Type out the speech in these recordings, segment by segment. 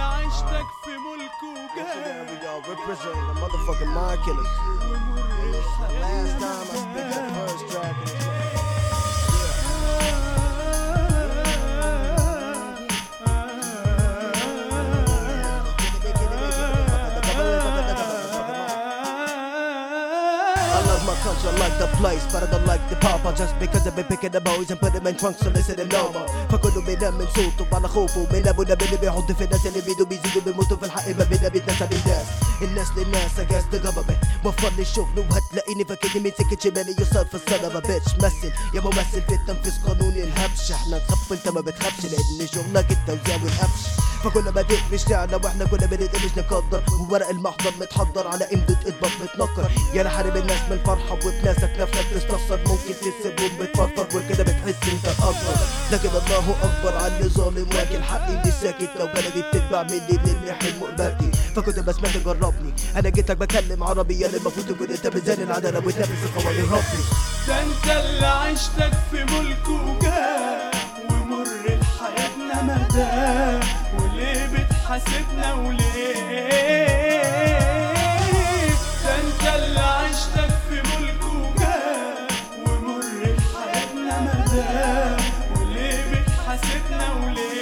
عشتك في ملك وجاه We all representing the motherfucking mind killers. It's the last time I spit that first track. in this I love my country, I like the place, but I don't like the papa Just because I've been picking the boys and put them in trunks so listen to no more فكله بينام من صوته على خوفه من ابونا اللي بيحط في الناس اللي بيدوا بيزيدوا بيموتوا في الحق ما بينا بيتنسى بالناس الناس للناس I guess the government وفر لي الشغل وهتلاقيني فاكرني من سكة شمالي يصاب في الصدى بيتش مثل يا ممثل في التنفيذ قانوني الهبش احنا نخاف انت ما بتخافش لان شغلك التوزيع والقفش فكنا بادئ في شعرنا واحنا كنا بنتقلش نقدر وورق المحضر متحضر على امدة اطباق متنكر يا حارب الناس من الفرحة وبناسك نفسك تستخسر ممكن تسيبهم بتفرفر وكده بتحس انت اكبر لكن الله اكبر على اللي ظالم واكل حقي مش ساكت لو بلدي بتتبع مني للي حلم قبلتي فكنت بسمعك جربني انا جيتك بكلم عربي اللي المفروض تكون انت ميزان العدالة وتنافس القوانين ربي ده انت اللي عشتك في ملك وجاه ومر لحياتنا مدى وليه بتحاسبنا وليه ده انت اللي عشتك في ملك وجاه ومر لحياتنا مدى وليه بتحاسبنا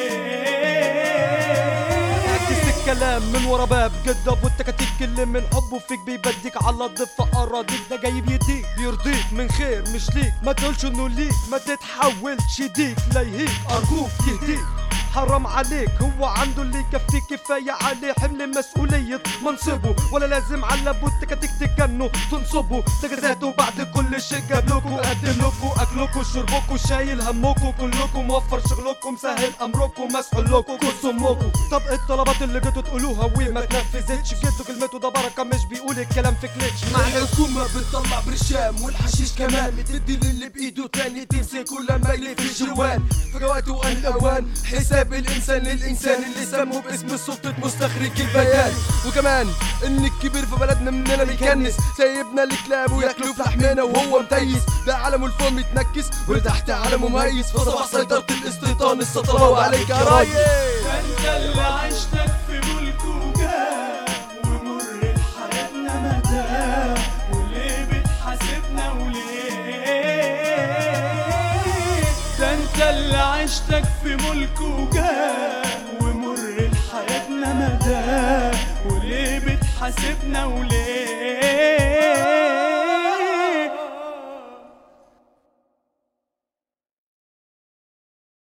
وليه عكس الكلام من ورا باب جدب والتكاتيك اللي من حبه فيك بيبديك على الضفة اراضيك ده جاي بيديك بيرضيك من خير مش ليك ما تقولش انه ليك ما تتحولش يديك لا يهيك ارجوك يهديك حرام عليك هو عنده اللي يكفيك كفاية عليه حمل مسؤولية منصبه ولا لازم على ابو التكاتيك تجنوا تنصبوا تجازاته بعد كل شيء جابلكوا قدم لكوا اكلكوا شربكوا شايل همكوا كلكم موفر شغلكم سهل امركم مسحول لكم سمكوا طب إيه الطلبات اللي جيتوا تقولوها وما تنفذتش جدوا كلمته ده بركة مش بيقول الكلام في كليتش مع الحكومة بتطلع برشام والحشيش كمان بتدي للي بإيده تاني تمسك لما يلف الجوان فجوات والأوان حساب الإنسان للإنسان اللي سموه باسم سلطة مستخرج البيان وكمان إن الكبير في بلدنا مننا بيكنس سايبنا الكلاب وياكلوا في لحمنا وهو متيس ده علمه الفم يتنكس وتحت علمه مميز فصباح سيطرة الاستيطان السطرة وعليك يا ريس ده انت اللي عشتك في ملك وجاه ومر لحياتنا مدى وليه بتحاسبنا وليه ده انت اللي عشتك في ملك وجاه ومر لحياتنا مدى وليه بتحاسبنا وليه